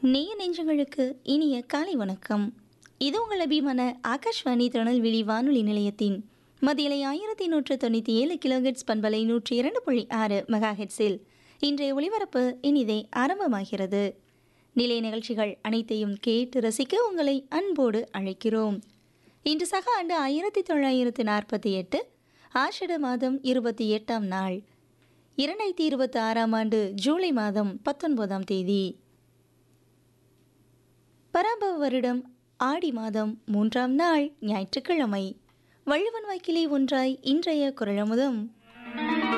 நேய நெஞ்சங்களுக்கு இனிய காலை வணக்கம் இது உங்கள் அபிமான ஆகாஷ்வாணி திருநெல்வேலி வானொலி நிலையத்தின் மதியலை ஆயிரத்தி நூற்று தொண்ணூற்றி ஏழு கிலோஹெட்ஸ் பண்பலை நூற்றி இரண்டு புள்ளி ஆறு மெகா ஹெட்ஸில் இன்றைய ஒளிபரப்பு இனிதே ஆரம்பமாகிறது நிலைய நிகழ்ச்சிகள் அனைத்தையும் கேட்டு ரசிக்க உங்களை அன்போடு அழைக்கிறோம் இன்று சக ஆண்டு ஆயிரத்தி தொள்ளாயிரத்து நாற்பத்தி எட்டு ஆஷட மாதம் இருபத்தி எட்டாம் நாள் இரண்டாயிரத்தி இருபத்தி ஆறாம் ஆண்டு ஜூலை மாதம் பத்தொன்பதாம் தேதி பராபவ வருடம் ஆடி மாதம் மூன்றாம் நாள் ஞாயிற்றுக்கிழமை வள்ளுவன் வாக்கிலே ஒன்றாய் இன்றைய குரலமுதம்